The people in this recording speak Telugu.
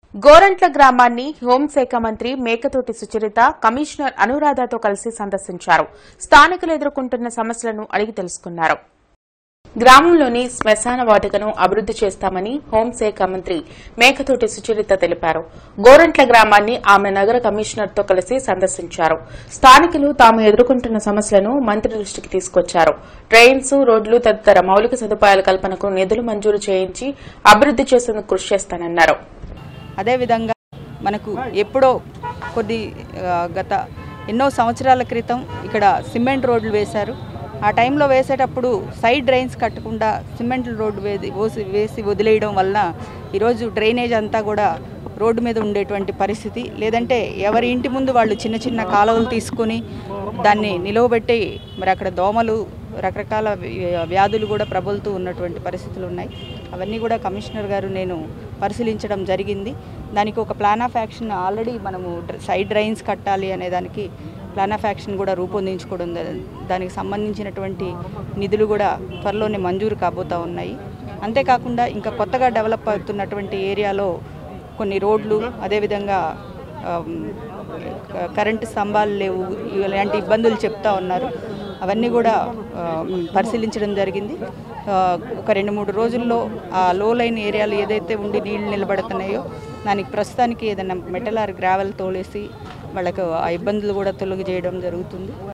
గోరంట్ల గ్రామాన్ని హోంశాఖ మంత్రి మేకతోటి సుచరిత కమిషనర్ అనురాధతో కలిసి సందర్శించారు స్థానికులు ఎదుర్కొంటున్న సమస్యలను అడిగి తెలుసుకున్నారు గ్రామంలోని శ్మశాన వాటికను అభివృద్ది చేస్తామని హోంశాఖ మంత్రి మేకతోటి సుచరిత తెలిపారు గోరంట్ల గ్రామాన్ని ఆమె నగర కమిషనర్తో కలిసి సందర్శించారు స్థానికులు తాము ఎదుర్కొంటున్న సమస్యలను మంత్రి దృష్టికి తీసుకొచ్చారు ట్రైన్స్ రోడ్లు తదితర మౌలిక సదుపాయాల కల్పనకు నిధులు మంజూరు చేయించి అభివృద్ది చేసేందుకు కృషి చేస్తానన్నారు అదేవిధంగా మనకు ఎప్పుడో కొద్ది ఆ, గత ఎన్నో సంవత్సరాల క్రితం ఇక్కడ సిమెంట్ రోడ్లు వేశారు ఆ టైంలో వేసేటప్పుడు సైడ్ డ్రైన్స్ కట్టకుండా సిమెంట్ రోడ్డు వేసి వేసి వేసి వదిలేయడం వలన ఈరోజు డ్రైనేజ్ అంతా కూడా రోడ్డు మీద ఉండేటువంటి పరిస్థితి లేదంటే ఎవరి ఇంటి ముందు వాళ్ళు చిన్న చిన్న కాలువలు తీసుకొని దాన్ని నిలవబెట్టి మరి అక్కడ దోమలు రకరకాల వ్య- వ్యాధులు కూడా ప్రబలుతూ ఉన్నటువంటి పరిస్థితులు ఉన్నాయి అవన్నీ కూడా కమిషనర్ గారు నేను పరిశీలించడం జరిగింది దానికి ఒక ప్లాన్ ఆఫ్ యాక్షన్ ఆల్రెడీ మనము డ్ర- సైడ్ డ్రైన్స్ కట్టాలి అనే దానికి ప్లాన్ ఆఫ్ యాక్షన్ కూడా రూపొందించుకోవడం జ- దానికి సంబంధించినటువంటి నిధులు కూడా త్వరలోనే మంజూరు కాబోతా ఉన్నాయి అంతేకాకుండా ఇంకా కొత్తగా డెవలప్ అవుతున్నటువంటి ఏరియాలో కొన్ని రోడ్లు అదేవిధంగా ఆమ్, క- కరెంటు స్తంభాలు లేవు ఇలాంటి ఇబ్బందులు చెప్తా ఉన్నారు అవన్నీ కూడా ఆ, పరిశీలించడం జరిగింది ఆ, ఒక రెండు మూడు రోజుల్లో ఆ లో లైన్ ఏరియాలు ఏదైతే ఉండి నీళ్లు నిలబడుతున్నాయో దానికి ప్రస్తుతానికి ఏదైనా మెటల్ ఆర్ గ్రావెల్ తోలేసి వాళ్ళకు ఆ ఇబ్బందులు కూడా తొలగి చేయడం జరుగుతుంది